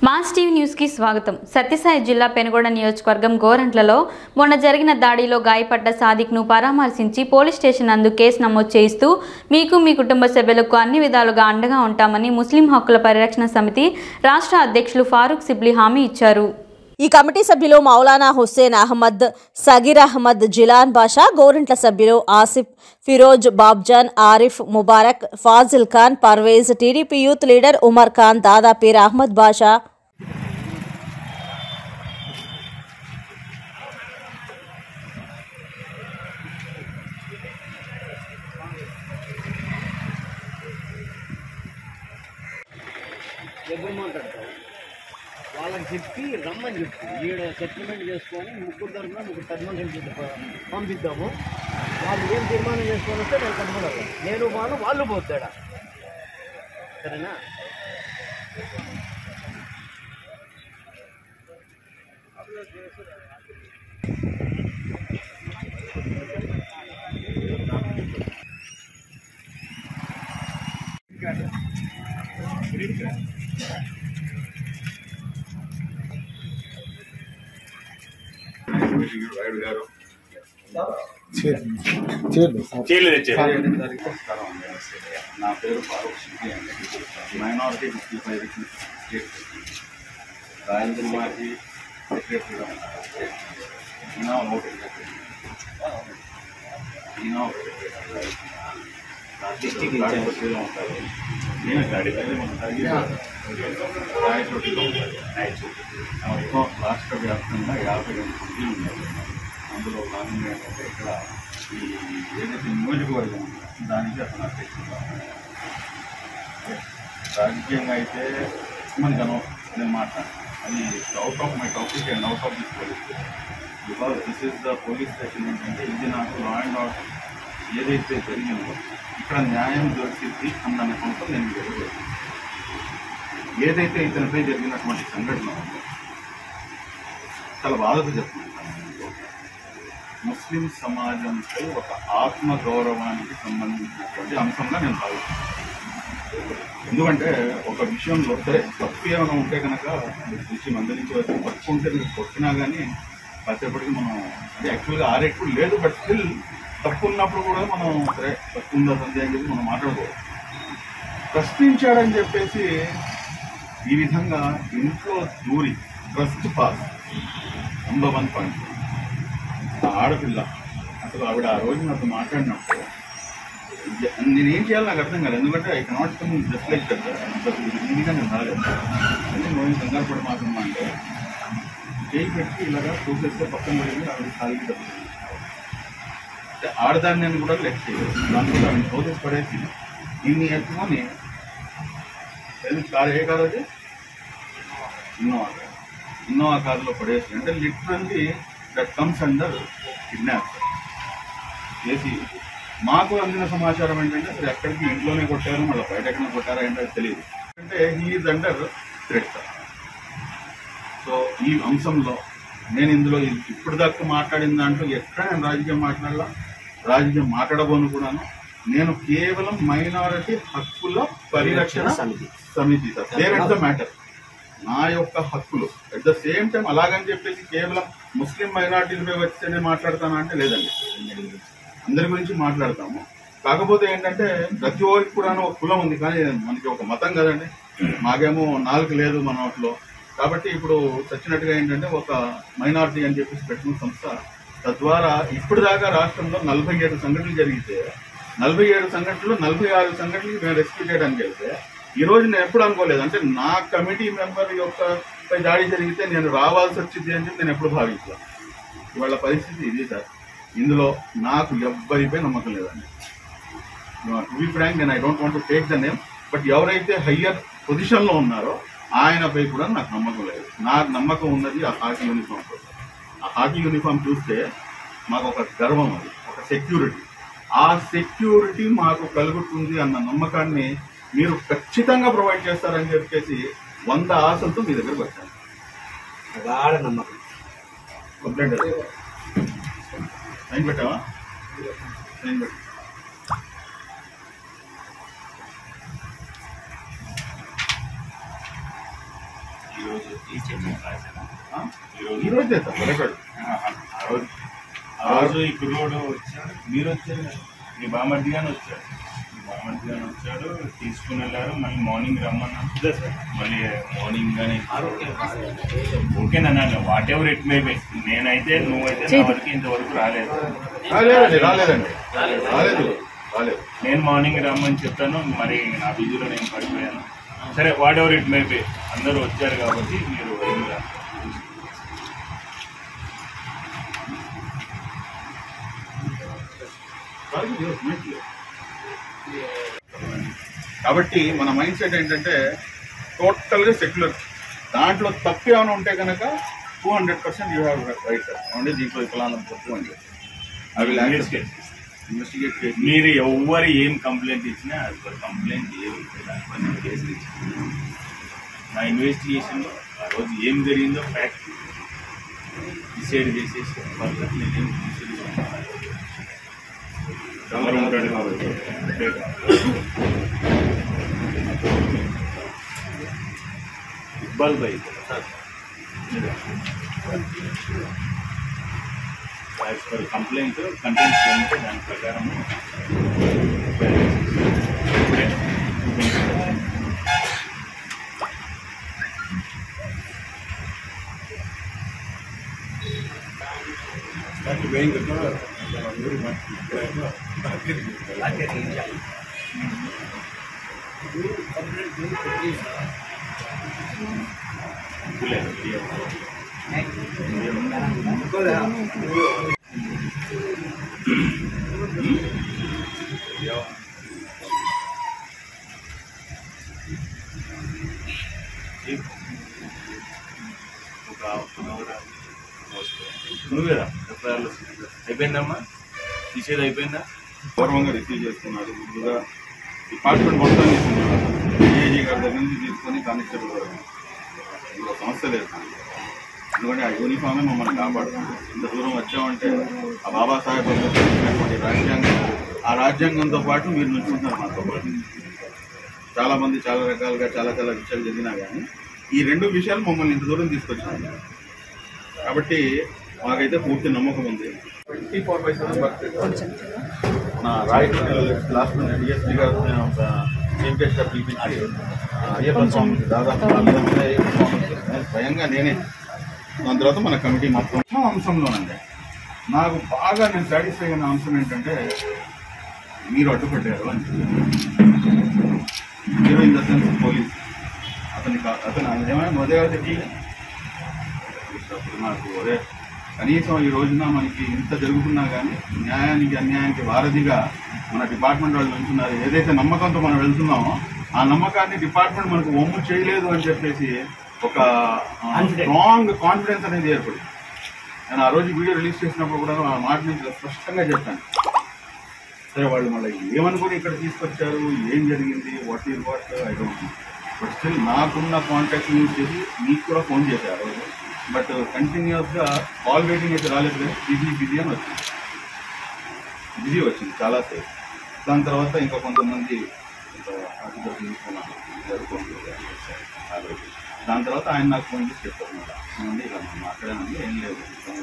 Mass TV న్యూస్కి స్వాగతం సత్యసాయి జిల్లా పెనుగొండ నియోజకవర్గం గోరంట్లలో మొన్న జరిగిన దాడిలో గాయపడ్డ సాదిక్ను పరామర్శించి పోలీస్ స్టేషన్ నందు కేసు నమోదు చేయిస్తూ మీకు మీ కుటుంబ సభ్యులకు అన్ని విధాలుగా అండగా ఉంటామని ముస్లిం హక్కుల పరిరక్షణ సమితి రాష్ట్ర అధ్యక్షులు ఫారూక్ సిబ్లీ హామీ ఇచ్చారు ఈ కమిటీ సభ్యులు మౌలానా హుస్సేన్ అహ్మద్ సగీర్ అహ్మద్ జిలాన్ బాషా గోరంట్ల సభ్యులు Asif Firoz Babjan Arif Mubarak Fazil Khan Parvez TDP youth leader Umar Khan Dada Peer Ahmed Basha ఎవరు మాట్లాడతారు వాళ్ళకి చెప్పి రమ్మని చెప్పి ఈడ సెటిల్మెంట్ చేసుకొని ముగ్గురు తరఫున ముగ్గురు తరఫున పంపిద్దాము వాళ్ళు ఏం తీర్మానం చేసుకొని వస్తే నేను కట్టుబడాలి నేను వాళ్ళు వాళ్ళు పోతాడా సరేనా రాయుడు గారు చీరలు తెచ్చారు నమస్కారం అండి. నా పేరు ఫారూక్ సిద్ది అండి minority Muslim federation state president. Rajendra మాజీ సెక్రటరీగా ఉన్నారు. ఈయన ఒక సెక్రటరీ. ఈయన ఒక సెక్రటరీ. డిస్ట్రిక్ట్ తాడిపత్రిలో ఉంటారు నేను తాడిపత్రిలో ఉంటాను రాయచోటిలో ఉంటారు మొత్తం రాష్ట్ర వ్యాప్తంగా యాభై రెండు మంది ఉన్నారు అందులో భాగంగా ఏంటంటే ఇక్కడ ఈ ఏదైతే నియోజకవర్గం ఉందో దానికి అతను అధ్యక్షుడుగా ఉన్నాడు. రాజకీయంగా అయితే మనకు అనవసరం నేను మాట్లాడాను అది out of my topic and out of this police station because this is the police station ఏంటంటే ఇది నాకు లా అండ్ ఆర్డర్ ఏదైతే జరిగిందో ఇక్కడ న్యాయం దొరికింది అన్న నమ్మకం నేను జరగలేదు ఏదైతే ఇతనిపై జరిగినటువంటి సంఘటన ఉందో చాలా బాధతో చెప్తున్నాను ముస్లిం సమాజంపై ఒక ఆత్మ గౌరవానికి సంబంధించినటువంటి అంశంగా నేను భావిస్తున్నాను ఎందుకంటే ఒక విషయంలో సరే తప్పు ఏమైనా ఉంటే కనుక చూసి మందలించవచ్చు తప్పు ఉంటే మీరు కొట్టినా కానీ కాసేపటికి మనం అంటే యాక్చువల్గా ఆ రేట్ కూడా లేదు బట్ స్టిల్ తప్పు ఉన్నప్పుడు కూడా మనం సరే తప్పు ఉందా సందేహం అని చెప్పి మనం మాట్లాడుకోవచ్చు ప్రశ్నించాడని చెప్పేసి ఈ విధంగా ఇంట్లో దూరి trespass number one point ఆ ఆడపిల్ల అసలు ఆవిడ ఆ రోజు నాతో మాట్లాడినప్పుడు జ- నేను ఏం చేయాలో నాకు అర్థం కాలేదు ఎందుకంటే I cannot come just like that ఈజీగా నేను రాలేదు అంటే నువ్వు కంగారు పడి మాత్రమా అంటే చేయి పెట్టి ఇలాగా చూసేస్తే పక్కన పడింది ఆవిడ ఖాళీకి తప్పింది అంటే ఆడదాన్ని నేను కూడా లెక్క చేయలేదు దాంట్లో ఆవిడ చూసేసి పడేసి ఇన్ని ఎత్తుకొని ఏది కారు ఏ కారు అది ఇన్నోవా కారు ఇన్నోవా కారులో పడేసి అంటే literally that comes under kidnap చేసి మాకు అందిన సమాచారం ఏంటంటే అసలు ఎక్కడికి ఇంట్లోనే కొట్టారు మళ్ళీ బయట ఎక్కడ కొట్టారా ఏంటో తెలియదు అంటే హీఈస్ అండర్ థ్రెట్ సో ఈ అంశంలో నేను ఇందులో ఇప్పుడు దాకా మాట్లాడిన దాంట్లో ఎక్కడ నేను రాజకీయం మాట్లాడాలా రాజకీయం మాట్లాడబోను కూడాను నేను కేవలం మైనారిటీ హక్కుల పరిరక్షణ సమితి సమితి sir there at the matter నా యొక్క హక్కులు అట్ ద సేమ్ టైం అలాగని చెప్పేసి కేవలం ముస్లిం మైనార్టీలపై వచ్చేనే మాట్లాడతానా అంటే లేదండి అందరి గురించి మాట్లాడతాము కాకపోతే ఏంటంటే ప్రతి ఒక్కరికి కూడా ఒక కులం ఉంది కానీ మనకి ఒక మతం కదండి మాకేమో నాలుగు లేదు మన నోట్లో కాబట్టి ఇప్పుడు చచ్చినట్టుగా ఏంటంటే ఒక మైనారిటీ అని చెప్పేసి పెట్టిన సంస్థ తద్వారా ఇప్పుడు దాకా రాష్ట్రంలో నలభై ఏడు సంఘటనలు జరిగితే నలభై ఏడు సంఘటనలు నలభై ఆరు సంఘటనలు మేము రెస్క్యూ చేయడానికి వెళ్తే ఈ రోజు నేను ఎప్పుడు అనుకోలేదు అంటే నా కమిటీ మెంబర్ యొక్క పై దాడి జరిగితే నేను రావాల్సి వచ్చింది అని చెప్పి నేను ఎప్పుడు భావించలేదు ఇవాళ పరిస్థితి ఇది సార్ ఇందులో నాకు ఎవ్వరిపై నమ్మకం లేదండి టు బి ఫ్రాంక్ నేను I don't want take the name but ఎవరైతే హయ్యర్ పొజిషన్లో ఉన్నారో ఆయనపై కూడా నాకు నమ్మకం లేదు నాకు నమ్మకం ఉన్నది ఆ హాకీ యూనిఫామ్ కోసం ఆ హాకీ యూనిఫామ్ చూస్తే మాకు ఒక గర్వం అది ఒక సెక్యూరిటీ ఆ సెక్యూరిటీ మాకు కలుగుతుంది అన్న నమ్మకాన్ని మీరు ఖచ్చితంగా ప్రొవైడ్ చేస్తారని చెప్పేసి వంద ఆశలతో మీ దగ్గరకు వచ్చాను గాఢ నమ్మకం కంప్లైంట్ అది సైన్ పెట్టావా సైన్ పెట్టు ఈరోజు ఈ స్టేట్మెంట్ రాశాను ఆ? ఈరోజు ఈ రోజే సార్ వెనకడు ఆహా. ఆ రోజు ఆ రోజు ఈ కుర్రోడు వచ్చాడు మీరు వచ్చారు కదా. మీ బామర్ది గాని వచ్చాడు మీ బామర్ది గాని వచ్చాడు తీసుకుని వెళ్ళారు మళ్ళీ మార్నింగ్ రమ్మన్నాను మళ్ళీ మార్నింగ్ కానీ ఓకేనా whatever it may be నేనైతే నువ్వైతే నా వరకు ఇంతవరకు రాలేదు రాలేదండి రాలేదండి రాలేదు రాలేదు నేను మార్నింగ్ రమ్మని చెప్పాను మరి నా బిజీలో నేను పడిపోయాను సరే whatever it may be అందరూ వచ్చారు కాబట్టి మీరు ఏం రా- కాబట్టి మన మైండ్ సెట్ ఏంటంటే టోటల్గా సెక్యులర్ దాంట్లో తప్పు ఏమైనా ఉంటే కనుక two hundred percent you have right అంటే దీంట్లో ఫలానా తప్పు అని అవి Investigate. ఇన్వెస్టిగేట్ చేసి మీరు ఎవ్వరు ఏం కంప్లైంట్ ఇచ్చినా అది ఒక కంప్లైంట్ ఏమి దానిపై నేను కేసులు ఇచ్చాను నా ఇన్వెస్టిగేషన్లో ఆ రోజు ఏం జరిగిందో ఫ్యాక్ట్ డిసైడ్ చేసేసి ఫర్దర్ నేనేం డిసైడ్ ఎవరు ఉంటాడు కాబట్టి అంతే కాదు. Iqbal bhai as per complaint contents ఏంటంటే దాని ప్రకారం ఒక హాఫ్ అన్ అవర్ నువ్వు కదా ఎఫ్ఐఆర్లో అయిపోయిందమ్మా తీసేది అయిపోయిందా గౌరవంగా రిసీవ్ చేసుకున్నారు ముందుగా డిపార్ట్మెంట్ మొత్తం తీసుకున్నారు ఏఏజీ గారి దగ్గర నుంచి తీసుకొని కానిస్టేబుల్ వరకు ఇంకో సమస్య లేదు ఎందుకంటే ఆ యూనిఫామే మమ్మల్ని కాపాడుతుంది ఇంత దూరం వచ్చామంటే ఆ బాబాసాహెబ్ అంబేద్కర్ ఇచ్చినటువంటి రాజ్యాంగం ఆ రాజ్యాంగంతో పాటు మీరు నుంచుంటున్నారు మాతో పాటు చాలా మంది చాలా రకాలుగా చాలా చాలా విషయాలు జరిగినా కానీ ఈ రెండు విషయాలు మమ్మల్ని ఇంత దూరం తీసుకొచ్చారు కాబట్టి మాకైతే పూర్తి నమ్మకం ఉంది twenty four by seven work నా రాయకల్ లాస్ట్ డిఎస్పీ గారు నేను ఒక చీఫ్ గెస్ట్ గా పిలిపించి ఆ, అయ్యప్ప స్వామికి దాదాపు నాలుగు వందల అయ్యప్ప స్వామికి నేను స్వయంగా నేనే దాని తర్వాత మన కమిటీ మొత్తం మొత్తం అంశంలోనండి నాకు బాగా నేను సాటిస్ఫై అయిన అంశం ఏంటంటే మీరు అడ్డుపడ్డారు అని మీరు ఇన్ ద సెన్స్ పోలీస్ అతని కా- అతను ఆయన ఏమైనా మొదగా చెప్పి అప్పుడు నాకు ఒరే కనీసం ఈ రోజున మనకి ఇంత జరుగుతున్నా కానీ న్యాయానికి అన్యాయానికి వారధిగా మన డిపార్ట్మెంట్ వాళ్ళు వెళ్తున్నారు ఏదైతే నమ్మకంతో మనం వెళ్తున్నామో ఆ నమ్మకాన్ని డిపార్ట్మెంట్ మనకు ఒమ్ము చేయలేదు అని చెప్పేసి ఒక స్ట్రాంగ్ కాన్ఫిడెన్స్ అనేది ఏర్పడింది నేను ఆ రోజు వీడియో రిలీజ్ చేసినప్పుడు కూడా ఆ మాట నేను స్పష్టంగా చెప్పాను సరే వాళ్ళు మళ్ళీ ఏమనుకుని ఇక్కడ తీసుకొచ్చారు ఏం జరిగింది what is what I don't but still నాకున్న కాంటాక్ట్ యూజ్ చేసి మీకు కూడా ఫోన్ చేశారు బట్ కంటిన్యూస్గా కాల్ వెయిటింగ్ అయితే రాలేదు కానీ బిజీ బిజీ అని వచ్చింది బిజీ వచ్చింది చాలా సేపు దాని తర్వాత ఇంకా కొంతమంది ఇంకా అతిథులు తీసుకున్నాను జరుపుకుంటూ ఆ రోజు. దాని తర్వాత ఆయన నాకు ఫోన్ చేసి చెప్పారు మేడం ఏమండి ఇలా మనం మాట్లాడానండి ఏం లేదు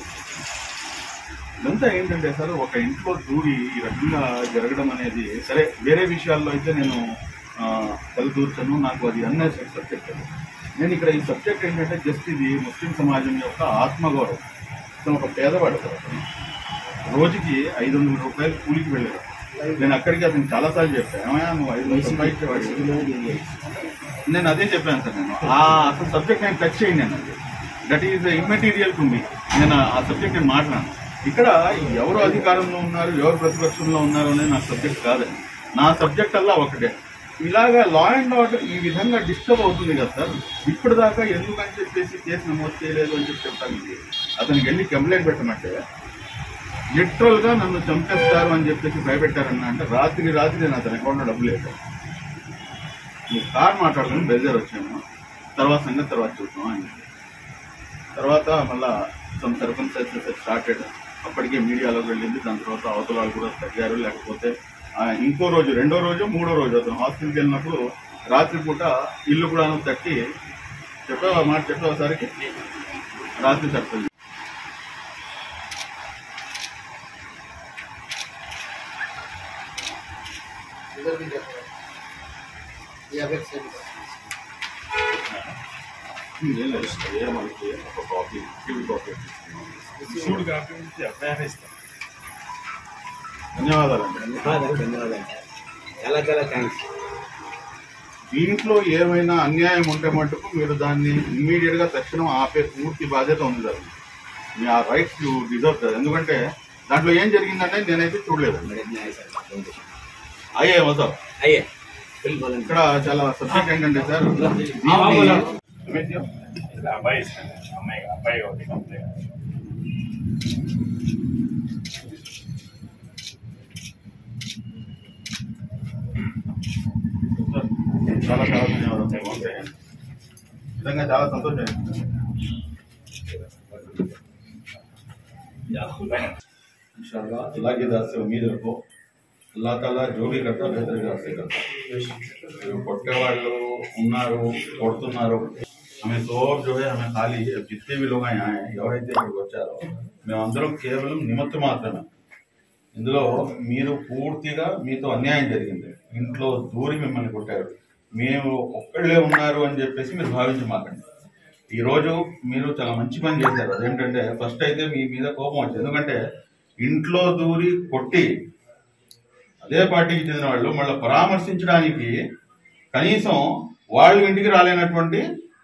ఇదంతా ఏంటంటే సార్ ఒక ఇంట్లో దూరి ఈ రకంగా జరగడం అనేది సరే వేరే విషయాల్లో అయితే నేను ఆ, తలదూర్చను నాకు అది అన్నెసరీ సబ్జెక్ట్ అది నేను ఇక్కడ ఈ సబ్జెక్ట్ ఏంటంటే జస్ట్ ఇది ముస్లిం సమాజం యొక్క ఆత్మగౌరవం ఇతను ఒక పేదవాడు సార్ అతను. రోజుకి ఐదు వందల రూపాయలు కూలికి వెళ్ళాడు నేను అక్కడికి అతను చాలాసార్లు చెప్పాను ఏమయ్యా నువ్వు ఐదు వందలు సంపాదించేవాడు నేను అదే చెప్పాను సార్ నేను ఆ అసలు సబ్జెక్ట్ నేను టచ్ చేయండి నేను that is immaterial to me నేను ఆ సబ్జెక్ట్ నేను మాట్లాడాను ఇక్కడ ఎవరు అధికారంలో ఉన్నారు ఎవరు ప్రతిపక్షంలో ఉన్నారు అనేది నా సబ్జెక్ట్ కాదండి నా సబ్జెక్ట్ అల్లా ఒకటే ఇలాగా లా అండ్ ఆర్డర్ ఈ విధంగా డిస్టర్బ్ అవుతుంది కదా సార్ ఇప్పుడు దాకా ఎందుకని చెప్పేసి కేసు నమోదు చేయలేదు అని చెప్పి చెప్తాను ఇది. అతనికి వెళ్ళి కంప్లైంట్ పెట్టమంటే లిటరల్ గా నన్ను చంపేస్తారు అని చెప్పేసి భయపెట్టారన్న అంటే రాత్రి రాత్రి నేను అతని అకౌంట్లో డబ్బులు వేసాను నువ్వు కార్ మాట్లాడుకుని బెజర్ వచ్చాను తర్వాత సంగతి తర్వాత చూద్దాం అని చెప్పి. తర్వాత మళ్ళా సమ్ సర్పంచెస్ స్టార్టెడ్ అప్పటికే మీడియాలోకి వెళ్ళింది దాని తర్వాత అవతల వాళ్ళు కూడా తగ్గారు లేకపోతే ఆ, ఇంకో రోజు రెండో రోజు మూడో రోజు అతను హాస్పిటల్కి వెళ్ళినప్పుడు రాత్రిపూట ఇల్లు కూడా తట్టి చెప్పావా మాట చెప్పావా సరికి రాత్రి చెప్తాను ఏం లేదు ఏమనుకో ఒక కాఫీ కివి కాఫీ చూడు కాపీ ఉంటే ఎఫ్ఐఆర్ ఇస్తాను ధన్యవాదాలండి ధన్యవాదాలు చాలా చాలా థ్యాంక్స్ దీంట్లో ఏమైనా అన్యాయం ఉంటే మటుకు మీరు దాన్ని ఇమ్మీడియట్ గా తక్షణం ఆపే పూర్తి బాధ్యత ఉంది సార్ మీ ఆ రైట్స్ యూ డిజర్వ్ సార్ ఎందుకంటే దాంట్లో ఏం జరిగిందంటే నేనైతే చూడలేదండి బड़े न्याय सर అయ్యే వద్దాం आइए बिल बोलें ఇక్కడ చాలా సబ్జెక్ట్ ఏంటంటే సార్ ఇలా అబ్బాయి ఇస్తాను అమ్మాయి అబ్బాయి ఒకటి కంప్లైంట్ చాలా చాలా ధన్యవాదాలు సార్. ఓకే. నిజంగా చాలా సంతోషం इंशाल्लाह अल्लाह की दर से उम्मीद रखो అల్లా తాలా జో भी करता बेहतर का से करता जो కొట్టేవాళ్ళు ఉన్నారు కొడుతున్నారు हमें तो जो है हमें खाली जितने भी लोग यहाँ हैं ఎవరైతే ఇక్కడికి వచ్చారో మేమందరం కేవలం నిమిత్తం మాత్రమే ఇందులో మీరు పూర్తిగా మీతో అన్యాయం జరిగింది ఇంట్లో దూరి మిమ్మల్ని కొట్టారు మేము ఒక్కళ్ళే ఉన్నారు అని చెప్పేసి మీరు భావించి మాకండి ఈ రోజు మీరు చాలా మంచి పని చేశారు అదేంటంటే ఫస్ట్ అయితే మీ మీద కోపం వచ్చింది ఎందుకంటే ఇంట్లో దూరి కొట్టి అదే పార్టీకి చెందిన వాళ్ళు మళ్ళీ పరామర్శించడానికి కనీసం వాళ్ళు ఇంటికి రాలేనటువంటి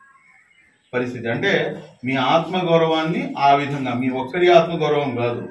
పరిస్థితి అంటే మీ ఆత్మగౌరవాన్ని ఆ విధంగా మీ ఒక్కరి ఆత్మగౌరవం కాదు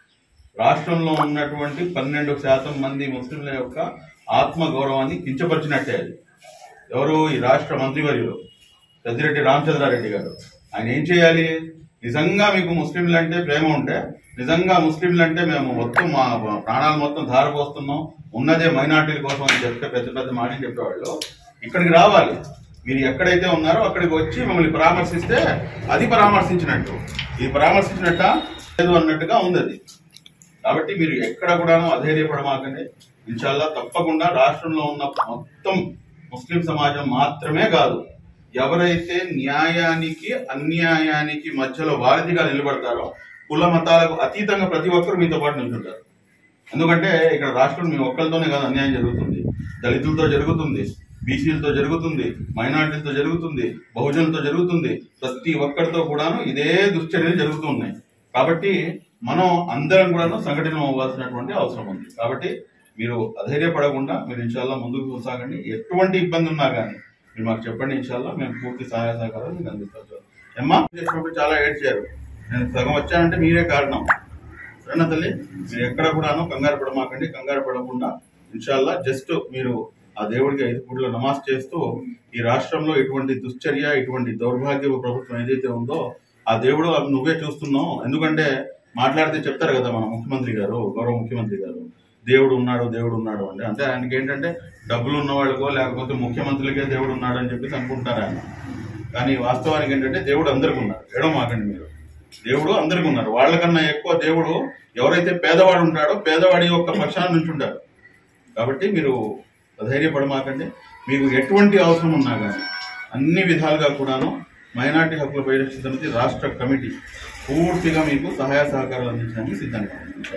రాష్ట్రంలో ఉన్నటువంటి పన్నెండు శాతం మంది ముస్లింల యొక్క ఆత్మగౌరవాన్ని కించపరిచినట్టే అది ఎవరు ఈ రాష్ట్ర మంత్రివర్యులు పెద్దిరెడ్డి రామచంద్రారెడ్డి గారు ఆయన ఏం చేయాలి నిజంగా మీకు ముస్లింలు అంటే ప్రేమ ఉంటే నిజంగా ముస్లింలు అంటే మేము మొత్తం మా ప్రాణాలు మొత్తం ధారపోస్తున్నాం ఉన్నదే మైనార్టీల కోసం అని చెప్తే పెద్ద పెద్ద మాటలు చెప్పేవాళ్ళు ఇక్కడికి రావాలి మీరు ఎక్కడైతే ఉన్నారో అక్కడికి వచ్చి మమ్మల్ని పరామర్శిస్తే అది పరామర్శించినట్టు ఇది పరామర్శించినట్ట లేదు అన్నట్టుగా ఉంది అది కాబట్టి మీరు ఎక్కడ కూడాను అధైర్యపడమాకండి ఇన్షాల్లా తప్పకుండా రాష్ట్రంలో ఉన్న మొత్తం ముస్లిం సమాజం మాత్రమే కాదు ఎవరైతే న్యాయానికి అన్యాయానికి మధ్యలో వారధిగా నిలబడతారో కుల మతాలకు అతీతంగా ప్రతి ఒక్కరు మీతో పాటు నిల్చుంటారు ఎందుకంటే ఇక్కడ రాష్ట్రం మీ ఒక్కరితోనే కాదు అన్యాయం జరుగుతుంది దళితులతో జరుగుతుంది బీసీలతో జరుగుతుంది మైనార్టీలతో జరుగుతుంది బహుజనులతో జరుగుతుంది ప్రతి ఒక్కరితో కూడాను ఇదే దుశ్చర్యలు జరుగుతూ ఉన్నాయి కాబట్టి మనం అందరం కూడాను సంఘటన అవ్వాల్సినటువంటి అవసరం ఉంది కాబట్టి మీరు అధైర్యపడకుండా మీరు ఇన్షాల్లా ముందుకు కొనసాగండి ఎటువంటి ఇబ్బంది ఉన్నా కానీ మీరు మాకు చెప్పండి ఇన్షాల్లా మేము పూర్తి సహాయ సహకారాలు మీకు అందిస్తాం అమ్మా చేసినప్పుడు చాలా ఏడ్చారు నేను సగం వచ్చానంటే మీరే కారణం సరేనా తల్లి మీరు ఎక్కడ కూడాను కంగారు పడమాకండి కంగారు పడకుండా ఇన్షాల్లా జస్ట్ మీరు ఆ దేవుడికి ఐదు పూటల నమాజ్ చేస్తూ ఈ రాష్ట్రంలో ఇటువంటి దుశ్చర్య ఇటువంటి దౌర్భాగ్య ప్రభుత్వం ఏదైతే ఉందో ఆ దేవుడు అవి నువ్వే చూస్తున్నావు ఎందుకంటే మాట్లాడితే చెప్తారు కదా మన ముఖ్యమంత్రి గారు గౌరవ ముఖ్యమంత్రి గారు దేవుడు ఉన్నాడు దేవుడు ఉన్నాడు అంటే అంటే ఆయనకి ఏంటంటే డబ్బులు ఉన్న వాళ్ళకో లేకపోతే ముఖ్యమంత్రులకే దేవుడు ఉన్నాడు అని చెప్పేసి అనుకుంటారు ఆయన కానీ వాస్తవానికి ఏంటంటే దేవుడు అందరికి ఉన్నారు ఎడమాకండి మీరు దేవుడు అందరికి ఉన్నారు వాళ్ళకన్నా ఎక్కువ దేవుడు ఎవరైతే పేదవాడు ఉంటాడో పేదవాడి యొక్క పక్షాన నుంచి ఉంటారు కాబట్టి మీరు ధైర్యపడమాకండి మీకు ఎటువంటి అవసరం ఉన్నా కానీ అన్ని విధాలుగా కూడాను మైనార్టీ హక్కుల పరిరక్షణ సమితి రాష్ట్ర కమిటీ పూర్తిగా మీకు సహాయ సహకారాలు అందించడానికి సిద్ధంగా ఉంది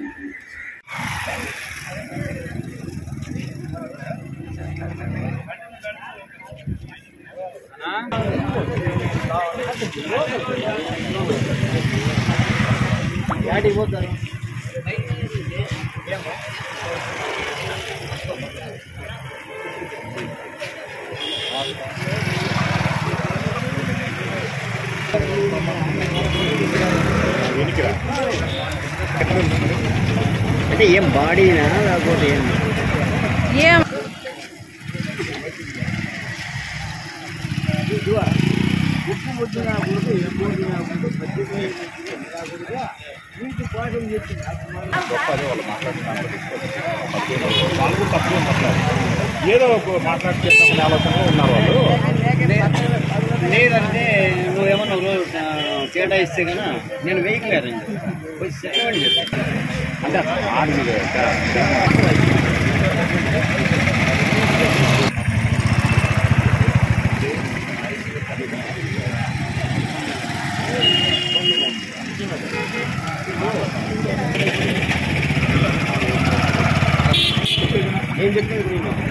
అంటే ఏం బాడీనా లేకపోతే ఏం ఉప్పు వద్దునా కొడుకు ఎక్కువ వద్దునా కొడుకు మధ్యపోయి నీటి పాఠం చెప్పింది వాళ్ళు కూడా తప్పుగా మాట్లాడారు ఏదో ఒక మాట్లాడుతున్నామనే ఆలోచనలో ఉన్నారు వాళ్ళు లేదంటే నువ్వేమన్నా రోజు కేటాయిస్తే కన్నా నేను వేయకలేదండి కొంచెం సెలవండి చెప్పి అంటే ఆరు మీద నేను చెప్పేది నేను